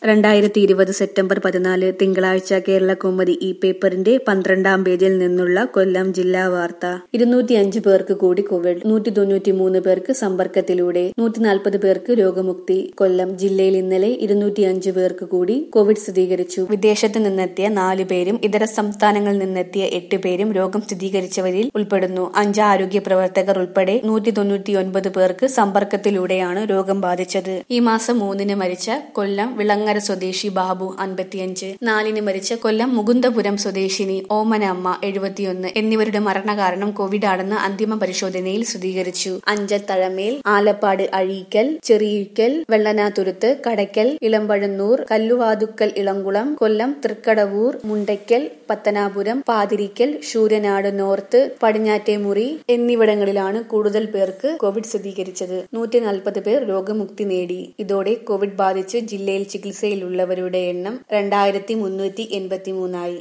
രണ്ടായിരത്തി ഇരുപത് സെപ്റ്റംബർ പതിനാല് തിങ്കളാഴ്ച കേരള കൗമുദി ഈ പേപ്പറിന്റെ പന്ത്രണ്ടാം പേജിൽ നിന്നുള്ള കൊല്ലം ജില്ലാ വാർത്ത ഇരുന്നൂറ്റിയഞ്ച് പേർക്ക് കൂടി കോവിഡ് നൂറ്റി തൊണ്ണൂറ്റി മൂന്ന് പേർക്ക് സമ്പർക്കത്തിലൂടെ നൂറ്റി നാൽപ്പത് പേർക്ക് രോഗമുക്തി കൊല്ലം ജില്ലയിൽ ഇന്നലെ ഇരുന്നൂറ്റിയഞ്ച് പേർക്ക് കൂടി കോവിഡ് സ്ഥിരീകരിച്ചു വിദേശത്ത് നിന്നെത്തിയ നാല് പേരും ഇതര സംസ്ഥാനങ്ങളിൽ നിന്നെത്തിയ എട്ട് പേരും രോഗം സ്ഥിരീകരിച്ചവരിൽ ഉൾപ്പെടുന്നു അഞ്ച് ആരോഗ്യ പ്രവർത്തകർ ഉൾപ്പെടെ നൂറ്റി തൊണ്ണൂറ്റിയൊൻപത് പേർക്ക് സമ്പർക്കത്തിലൂടെയാണ് രോഗം ബാധിച്ചത് ഈ മാസം മൂന്നിന് മരിച്ച കൊല്ലം വിളങ്ങ മലങ്കര സ്വദേശി ബാബു അൻപത്തിയഞ്ച് നാലിന് മരിച്ച കൊല്ലം മുകുന്ദപുരം സ്വദേശിനി ഓമന അമ്മ എഴുപത്തിയൊന്ന് എന്നിവരുടെ മരണകാരണം കോവിഡ് ആണെന്ന് അന്തിമ പരിശോധനയിൽ സ്ഥിരീകരിച്ചു അഞ്ചത്തഴമേൽ ആലപ്പാട് അഴീക്കൽ ചെറിയിക്കൽ വെള്ളനാതുരുത്ത് കടയ്ക്കൽ ഇളമ്പഴന്നൂർ കല്ലുവാതുക്കൽ ഇളംകുളം കൊല്ലം തൃക്കടവൂർ മുണ്ടയ്ക്കൽ പത്തനാപുരം പാതിരിക്കൽ ശൂര്യനാട് നോർത്ത് പടിഞ്ഞാറ്റേമുറി എന്നിവിടങ്ങളിലാണ് കൂടുതൽ പേർക്ക് കോവിഡ് സ്ഥിരീകരിച്ചത് നൂറ്റി നാൽപ്പത് പേർ രോഗമുക്തി നേടി ഇതോടെ കോവിഡ് ബാധിച്ച് ജില്ലയിൽ ചികിത്സയിലുള്ളവരുടെ എണ്ണം രണ്ടായിരത്തി മുന്നൂറ്റി എൺപത്തി മൂന്നായി